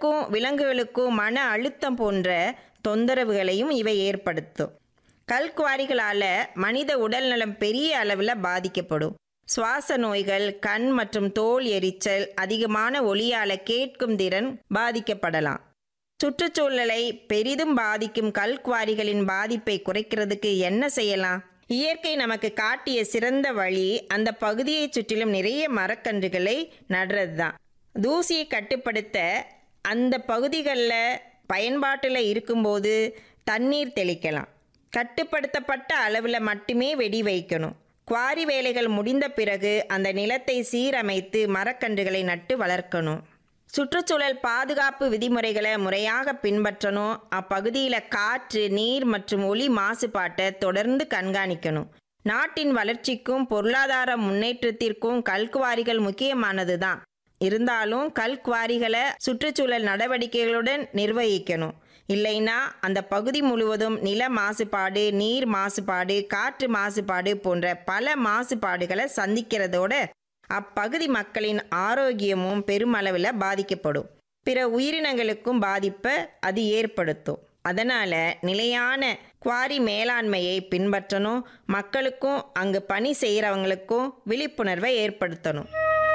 மக்களுக்கும் விலங்குகளுக்கும் மன அழுத்தம் போன்ற தொந்தரவுகளையும் இவை ஏற்படுத்தும் கல்குவாரிகளால் மனித உடல்நலம் பெரிய அளவில் பாதிக்கப்படும் சுவாச நோய்கள் கண் மற்றும் தோல் எரிச்சல் அதிகமான ஒளியால் கேட்கும் திறன் பாதிக்கப்படலாம் சுற்றுச்சூழலை பெரிதும் பாதிக்கும் கல்குவாரிகளின் பாதிப்பை குறைக்கிறதுக்கு என்ன செய்யலாம் இயற்கை நமக்கு காட்டிய சிறந்த வழி அந்த பகுதியை சுற்றிலும் நிறைய மரக்கன்றுகளை நடுறது தான் தூசியை கட்டுப்படுத்த அந்த பகுதிகளில் பயன்பாட்டில் இருக்கும்போது தண்ணீர் தெளிக்கலாம் கட்டுப்படுத்தப்பட்ட அளவில் மட்டுமே வெடி வைக்கணும் குவாரி வேலைகள் முடிந்த பிறகு அந்த நிலத்தை சீரமைத்து மரக்கன்றுகளை நட்டு வளர்க்கணும் சுற்றுச்சூழல் பாதுகாப்பு விதிமுறைகளை முறையாக பின்பற்றணும் அப்பகுதியில் காற்று நீர் மற்றும் ஒளி மாசுபாட்டை தொடர்ந்து கண்காணிக்கணும் நாட்டின் வளர்ச்சிக்கும் பொருளாதார முன்னேற்றத்திற்கும் கல்குவாரிகள் முக்கியமானது தான் இருந்தாலும் கல்குவாரிகளை சுற்றுச்சூழல் நடவடிக்கைகளுடன் நிர்வகிக்கணும் இல்லைன்னா அந்த பகுதி முழுவதும் நில மாசுபாடு நீர் மாசுபாடு காற்று மாசுபாடு போன்ற பல மாசுபாடுகளை சந்திக்கிறதோட அப்பகுதி மக்களின் ஆரோக்கியமும் பெருமளவில் பாதிக்கப்படும் பிற உயிரினங்களுக்கும் பாதிப்பை அது ஏற்படுத்தும் அதனால் நிலையான குவாரி மேலாண்மையை பின்பற்றணும் மக்களுக்கும் அங்கு பணி செய்கிறவங்களுக்கும் விழிப்புணர்வை ஏற்படுத்தணும்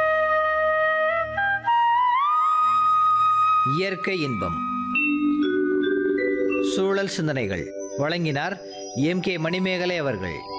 இயற்கை இன்பம் சூழல் சிந்தனைகள் வழங்கினார் எம் கே மணிமேகலை அவர்கள்